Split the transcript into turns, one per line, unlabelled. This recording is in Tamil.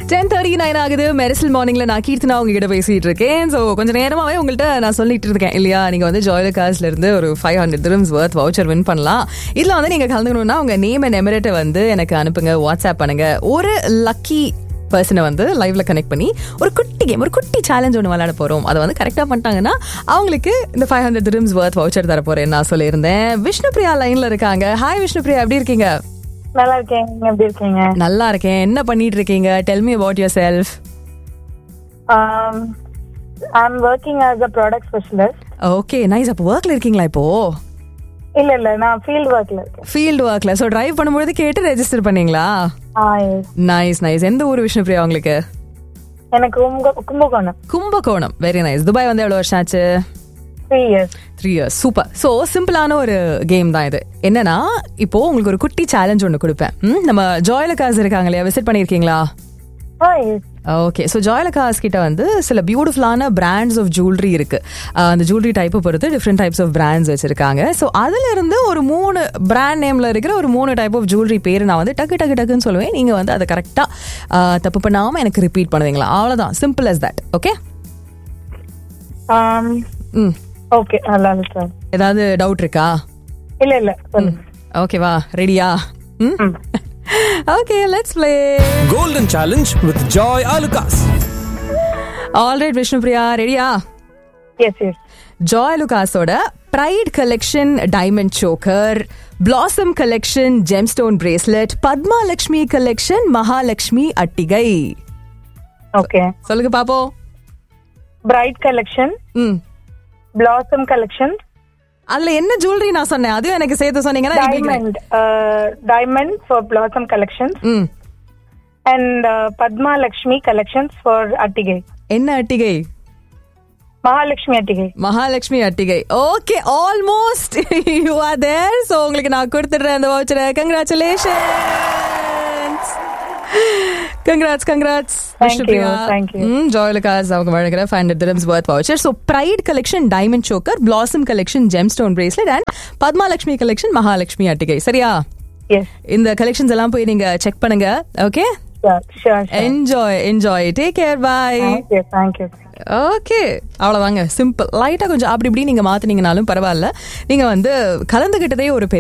டென் தேர்ட்டி நைன் ஆகுது மெரிசல் மார்னிங்ல நான் கீர்த்தனா உங்ககிட்ட பேசிட்டு இருக்கேன் ஸோ கொஞ்சம் நேரமாவே உங்கள்கிட்ட நான் சொல்லிட்டு இருக்கேன் இல்லையா நீங்க வந்து ஜாயில் காஸ்ல இருந்து ஒரு five hundred dirhams worth voucher win பண்ணலாம் இதுல வந்து நீங்க கலந்துக்கணும்னா உங்க நேம் அண்ட் எமிரேட்டை வந்து எனக்கு அனுப்புங்க வாட்ஸ்அப் பண்ணுங்க ஒரு லக்கி பர்சனை வந்து லைவ்ல கனெக்ட் பண்ணி ஒரு குட்டி கேம் ஒரு குட்டி சேலஞ்ச் ஒன்று விளையாட போறோம் அதை வந்து கரெக்டாக பண்ணிட்டாங்கன்னா அவங்களுக்கு இந்த five hundred dirhams worth voucher தர போறேன் நான் சொல்லியிருந்தேன் விஷ்ணுபிரியா லைன்ல இருக்காங்க ஹாய் விஷ்ணுபிரியா எப்படி இருக்கீங்க
நல்லா இருக்கேன் நீங்க எப்படி இருக்கீங்க
நல்லா இருக்கேன் என்ன பண்ணிட்டு இருக்கீங்க tell me about yourself
I am working as a product specialist
okay nice அப்போ ஒர்க்ல இருக்கீங்களா இப்போ
இல்ல இல்ல நான் ஃபீல்ட் ஒர்க்ல இருக்கேன்
ஃபீல்டு ஒர்க்ல ஸோ டிரைவ் பண்ணும்போது கேட்டு ரெஜிஸ்டர் பண்ணீங்களா
ஆ yes.
நைஸ் நைஸ் எந்த ஊர் விஷ்ணுபிரியா உங்களுக்கு
எனக்கு கும்ப- Kumbakonam
Kumbakonam very nice Dubai வந்து எவ்வளோ வருஷம் ஆச்சு
three years
three years super so சிம்பிளான ஒரு கேம் தான் இது என்னன்னா இப்போ உங்களுக்கு ஒரு குட்டி சேலஞ்ச் ஒன்று கொடுப்பேன் ம், நம்ம ஜாயலகாஸ் இருக்காங்க இல்லையா விசிட் பண்ணியிருக்கீங்களா
ஆ எஸ்
ஓகே ஸோ ஜாயலகாஸ் கிட்ட வந்து சில பியூட்டிஃபுல்லான பிராண்ட்ஸ் ஆஃப் ஜுவல்லரி இருக்கு அஹ் அந்த ஜுவல்லரி டைப்பை பொறுத்து டிஃப்ரெண்ட் டைப்ஸ் ஆஃப் பிராண்ட்ஸ் வச்சிருக்காங்க ஸோ அதுல இருந்து ஒரு மூணு பிராண்ட் நேம்ல இருக்கிற ஒரு மூணு டைப் ஆஃப் ஜுவல்லரி பேர் நான் வந்து டக்கு டக்கு டக்குன்னு சொல்லுவேன் நீங்க வந்து அதை கரெக்டா தப்பு பண்ணாம எனக்கு ரிப்பீட் பண்ணுவீங்களா அவ்வளவுதான் simple as that okay hmm
okay நல்லா இருக்கு சார்
ஏதாவது டவுட் இருக்கா
இல்ல இல்ல சொல்லுங்க
ஓகேவா ரெடியா ம்
ம்.
Okay let's play
Golden Challenge with Joy Alucas.
Alright Vishnupriya ரெடியா
எஸ் எஸ்
ஜாய் லுகாஸோட bride collection diamond choker blossom collection gemstone bracelet Padma Lakshmi collection Mahalakshmi அட்டிகை
ஓகே
சொல்லுங்க பாப்போம்
bride collection
hmm
blossom collection
அதுல என்ன ஜுவல்லரி நான் சொன்னேன் அதையும் எனக்கு சேர்த்து சொன்னீங்கன்னா எங்களுக்கு-
diamond diamond for blossom collection
hmm
and Padma Lakshmi collections for அட்டிகை
என்ன அட்டிகை
மகாலட்சுமி அட்டிகை
மகாலட்சுமி அட்டிகை okay almost you are there so உங்களுக்கு நான் கொடுத்துடுறேன் அந்த வவுச்சரை congratulation congrats congrats
Thank you, thank you.
Joyalukkas அவங்க வழங்குற five hundred dirhams worth voucher so bride collection diamond choker blossom collection gemstone bracelet and Padmalakshmi collection Mahalakshmi அட்டிகை சரியா
எஸ்
இந்த கலெக்ஷன்ஸ் எல்லாம் போய் நீங்க செக் பண்ணுங்க okay
sure sure
enjoy enjoy take care bye
thank you thank you
okay அவ்வளோதாங்க சிம்பிள் லைட்டாக கொஞ்சம் அப்படி இப்படி நீங்கள் மாற்றினீங்கனாலும் பரவாயில்ல நீங்கள் வந்து கலந்துக்கிட்டதே ஒரு பெரிய